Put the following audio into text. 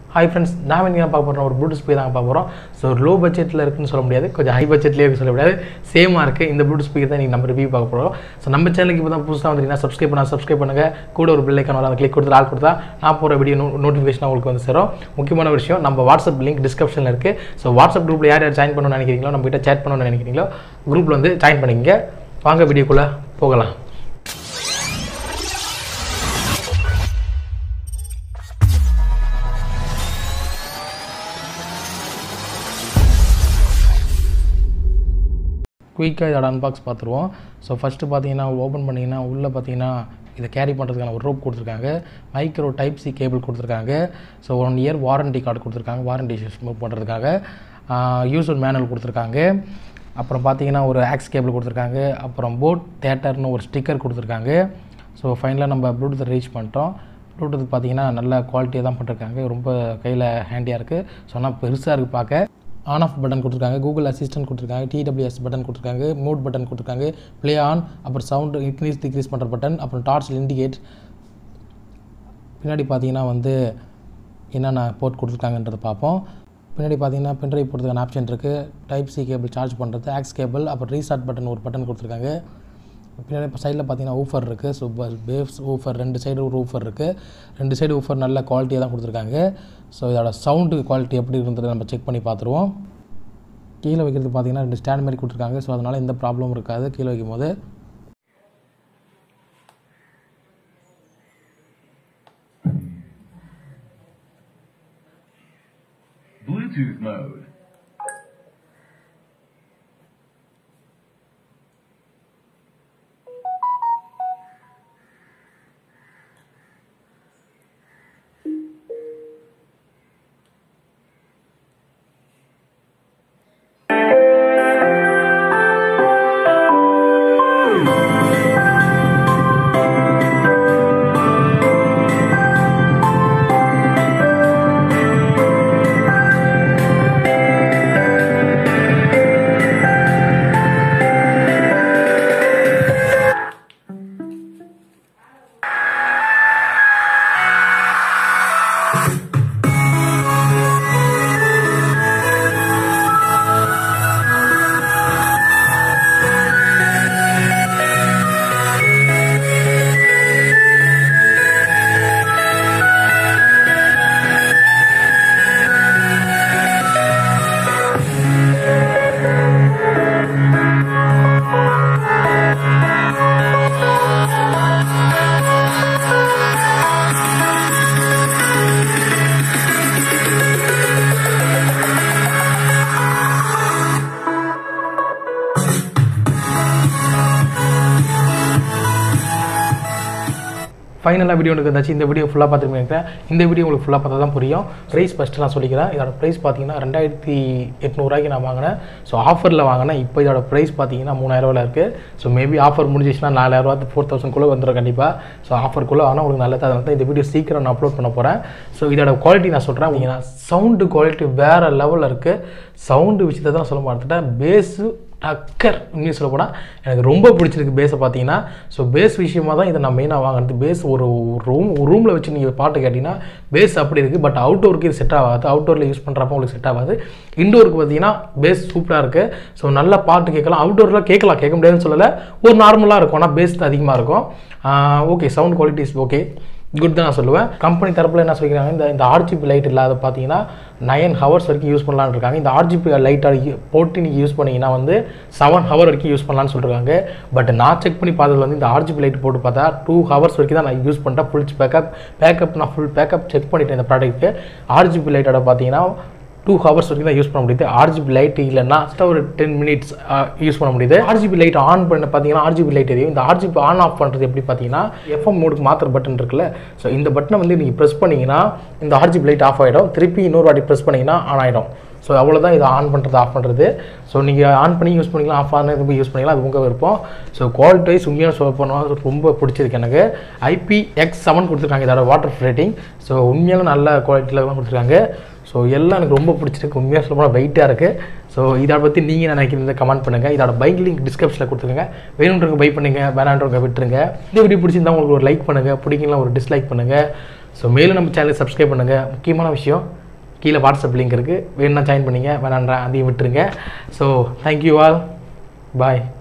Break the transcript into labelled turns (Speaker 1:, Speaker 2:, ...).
Speaker 1: Hi friends நான் வந்து பார்க்க போகிறோம் ஒரு ப்ளூடூத் ஸ்பீக்கர் தான் பார்க்க போகிறோம் ஸோ லோ பட்ஜெட்டில் இருக்குன்னு சொல்ல முடியாது கொஞ்சம் ஹை பட்ஜெட்லேயே இருக்கு சொல்ல முடியாது சேமாக இருக்குது இந்த ப்ளூடூத் ஸ்பீக்கர் தான் நீங்கள் நம்ம ரிவ்யூ பார்க்க போகிறோம் ஸோ நம்ம சேனலுக்கு இப்போ தான் புதுசாக வந்தீங்கன்னா சப்ஸ்கிரைப் பண்ணால் சப்ஸ்கிரைப் பண்ணுங்கள் கூட ஒரு பில் ஐக்கான அதை கிளிக் கொடுத்து ஆள் கொடுத்தா நான் போகிற வீடியோ நோட்டிஃபிகேஷன் உங்களுக்கு வந்து சேரும் முக்கியமான விஷயம் நம்ம வாட்ஸ்அப் லிங்க் டிஸ்கிரிப்ஷனில் இருக்குது ஸோ வாட்ஸ்அப் குரூப்பில் யார் யார் ஜாயின் பண்ணணும்னு நினைக்கிறீங்களோ நம்ம கிட்ட சேட் பண்ணணும்னு நினைக்கிறீங்களோ குரூப்பில் வந்து ஜாயின் பண்ணிக்கங்க வாங்க வீடியோக்குள்ளே போகலாம் குயிக்காக இதோட அன்பாக்ஸ் பார்த்துருவோம் ஸோ ஃபஸ்ட்டு பார்த்தீங்கன்னா ஓப்பன் பண்ணிங்கன்னா உள்ளே பார்த்தீங்கன்னா இதை கேரி பண்ணுறதுக்கான ஒரு ரோப் கொடுத்துருக்காங்க மைக்ரோ டைப் சி கேபிள் கொடுத்துருக்காங்க so one year warranty card கொடுத்துருக்காங்க வாரண்டி மூவ் பண்ணுறதுக்காக யூசர் மேனுவல் கொடுத்துருக்காங்க அப்புறம் பார்த்தீங்கன்னா ஒரு ஆக்ஸ் கேபிள் கொடுத்துருக்காங்க அப்புறம் போட் தேட்டர்னு ஒரு ஸ்டிக்கர் கொடுத்துருக்காங்க ஸோ ஃபைனலாக நம்ம ப்ளூடூத் ரீச் பண்ணிட்டோம் ப்ளூடூத் பார்த்தீங்கன்னா நல்ல குவாலிட்டியாக தான் பண்ணிருக்காங்க ரொம்ப கையில் ஹேண்டியாக இருக்குது ஸோ ஆனால் பெருசாக இருக்குது பார்க்க ஆன் ஆஃப் பட்டன் கொடுத்துருக்காங்க கூகுள் அசிஸ்டன்ட் கொடுத்துருக்காங்க டிடபிள்யூஎஸ் பட்டன் கொடுத்துருக்காங்க மோட் பட்டன் கொடுத்துருக்காங்க ப்ளே ஆன் அப்புறம் சவுண்டு இன்க்ரீஸ் டிக்ரீஸ் பண்ணுற பட்டன் அப்புறம் டார்ச் இண்டிகேட் பின்னாடி பார்த்தீங்கன்னா வந்து என்னென்ன போர்ட் கொடுத்துருக்காங்கன்றதை பார்ப்போம் பின்னாடி பார்த்தீங்கன்னா பென்ட்ரைவ் போடுறதுக்கான ஆப்ஷன் இருக்குது டைப் சி கேபிள் சார்ஜ் பண்ணுறது ஆக்ஸ் கேபிள் அப்புறம் ரீசார்ட் பட்டன் ஒரு பட்டன் கொடுத்துருக்காங்க பின்னாடி இப்போ சைடில் பார்த்தீங்கன்னா ஊஃபர் இருக்குது ஸோ பேவ்ஸ் ஊஃபர் ரெண்டு சைடு ஒரு ஊஃபர் இருக்குது ரெண்டு சைடு ஊஃபர் நல்ல குவாலிட்டியாக தான் கொடுத்துருக்காங்க ஸோ இதோட சவுண்டு குவாலிட்டி எப்படி இருந்தது நம்ம செக் பண்ணி பார்த்துருவோம் கீழே வைக்கிறது பார்த்தீங்கன்னா ரெண்டு ஸ்டாண்ட் மாதிரி கொடுத்துருக்காங்க ஸோ அதனால் எந்த ப்ராப்ளமும் இருக்காது கீழே வைக்கும் போது
Speaker 2: Bluetooth mode.
Speaker 1: ஃபைனலாக வீடியோ எனக்கு இருந்தாச்சு இந்த வீடியோ ஃபுல்லாக பார்த்துருப்பீங்க இந்த வீடியோ உங்களுக்கு ஃபுல்லாக பார்த்தா தான் புரியும் ப்ரைஸ் ஃபஸ்ட்டு நான் சொல்லிக்கிறேன் இதோட ப்ரைஸ் பார்த்தீங்கன்னா ரெண்டாயிரத்தி எட்நூறுவாய்க்கு நான் வாங்கினேன் ஸோ ஆஃபரில் வாங்கினேன் இப்போ இதோட ப்ரைஸ் பார்த்தீங்கன்னா மூணாயிரரூவாவில் இருக்குது ஸோ மேபி ஆஃபர் முடிஞ்சிச்சுன்னா நாலாயிரரூவா ஃபோர் தௌசண்ட்குள்ளே வந்துடும் கண்டிப்பாக ஸோ ஆஃபருக்குள்ளே ஆனால் உங்களுக்கு நல்லதாக அதனால தான் இந்த வீடியோ சீக்கிரம் நான் அப்லோட் பண்ண போகிறேன் ஸோ இதோட குவாலிட்டி நான் சொல்கிறேன் அப்படிங்கன்னா சவுண்டு குவாலிட்டி வேறு லெவலில் இருக்குது சவுண்டு விஷயத்தை தான் சொல்ல மாட்டேன் பேஸு டக்கர் உண்மையை சொல்ல போனால் எனக்கு ரொம்ப பிடிச்சிருக்கு பேஸை பார்த்தீங்கன்னா ஸோ பேஸ் விஷயமா தான் இதை நான் மெயினாக வாங்குறது பேஸ் ஒரு ரூம் ரூமில் வச்சு நீங்கள் பாட்டு கேட்டிங்கன்னா பேஸ் அப்படி இருக்குது பட் அவுட்டோருக்கு இது செட் ஆகாது அவுட்டோரில் யூஸ் பண்ணுறப்ப உங்களுக்கு செட் ஆகாது இண்டோருக்கு பார்த்தீங்கன்னா பேஸ் சூப்பராக இருக்குது ஸோ நல்ல பாட்டு கேட்கலாம் அவுட்டோரில் கேட்கலாம் கேட்க முடியாதுன்னு சொல்லலை ஒரு நார்மலாக இருக்கும் ஆனால் பேஸ் அதிகமாக இருக்கும் okay sound quality is okay good தான் நான் சொல்லுவேன் கம்பெனி தரப்பில் என்ன சொல்லிக்கிறாங்க இந்த இந்த ஆர்ஜிபி லைட் இல்லாத பார்த்தீங்கன்னா நைன் ஹவர்ஸ் வரைக்கும் யூஸ் பண்ணலான்னு இருக்காங்க இந்த ஆர்ஜிபி லைட்டாக போட்டு நீங்கள் யூஸ் பண்ணிங்கன்னா வந்து செவன் ஹவர் வரைக்கும் யூஸ் பண்ணலான்னு சொல்லிருக்காங்க பட் நான் செக் பண்ணி பார்த்தது வந்து இந்த ஆர்ஜிபி லைட் போட்டு பார்த்தா டூ ஹவர்ஸ் வரைக்கும் தான் நான் யூஸ் பண்ணிட்டேன் ஃபுல் பேக்கப் பேக்கப் நான் ஃபுல் பேக்கப் செக் பண்ணிட்டேன் இந்த ப்ராடக்ட்டுக்கு ஆர்ஜிபி லைட்டோட பார்த்தீங்கன்னா டூ ஹவர்ஸ் வரைக்கும் தான் யூஸ் பண்ண முடியுது ஆர்ஜிபி லைட் இல்லைன்னா just ஒரு டென் மினிட்ஸ் யூஸ் பண்ண முடியுது ஆர்ஜிபி லைட் ஆன் பண்ண பார்த்தீங்கன்னா ஆர்ஜிபி லைட் எரியும் இந்த ஆர்ஜிபி ஆன் ஆஃப் பண்ணுறது எப்படி பார்த்தீங்கன்னா எஃப்எம் மோடுக்கு மாத்திர பட்டன் இருக்குல்ல ஸோ இந்த பட்டனை வந்து நீங்கள் ப்ரெஸ் பண்ணிங்கன்னா இந்த ஆர்ஜிபி லைட் ஆஃப் ஆகிடும் திருப்பி இன்னொரு வாட்டி ப்ரெஸ் பண்ணிங்கன்னா ஆன் ஆகிடும் ஸோ அவ்வளோதான் இதை ஆன் பண்ணுறது ஆஃப் பண்ணுறது ஸோ நீங்கள் ஆன் பண்ணி யூஸ் பண்ணிக்கலாம் ஆஃப் ஆன திரும்ப யூஸ் பண்ணிக்கலாம் அது உங்கள் விருப்பம் ஸோ குவாலிட்டி வைஸ் உண்மையாக சொல்ல போனால் ரொம்ப பிடிச்சிருக்கு எனக்கு ஐபி எக்ஸ் செவன் கொடுத்துருக்காங்க இதோட வாட்டர் ரேட்டிங் ஸோ உண்மையான நல்ல குவாலிட்டியில் தான் கொடுத்துருக்காங்க ஸோ எல்லாம் எனக்கு ரொம்ப பிடிச்சிருக்கு உண்மையாக சொல்ல போனால் வெயிட்டாக இருக்குது ஸோ இதை பற்றி நீங்கள் என்ன நினைக்கிறீங்க கமெண்ட் பண்ணுங்கள் இதோட பைக் லிங்க் டிஸ்கிரிப்ஷனில் கொடுத்துருங்க வேணுன்றவங்க பை பண்ணுங்க வேணான்றவங்க விட்டுருங்க இந்த வீடியோ பிடிச்சிருந்தா உங்களுக்கு ஒரு லைக் பண்ணுங்கள் பிடிக்கலாம் ஒரு டிஸ்லைக் பண்ணுங்கள் ஸோ மேலும் நம்ம சேனலை சப்ஸ்கிரைப் பண்ணுங்கள் முக்கியமான விஷயம் கீழே வாட்ஸ்அப் லிங்க் இருக்குது வேணும்னா ஜாயின் பண்ணிங்க வேணான்றா அதையும் விட்டுருங்க ஸோ தேங்க்யூ ஆல் பாய்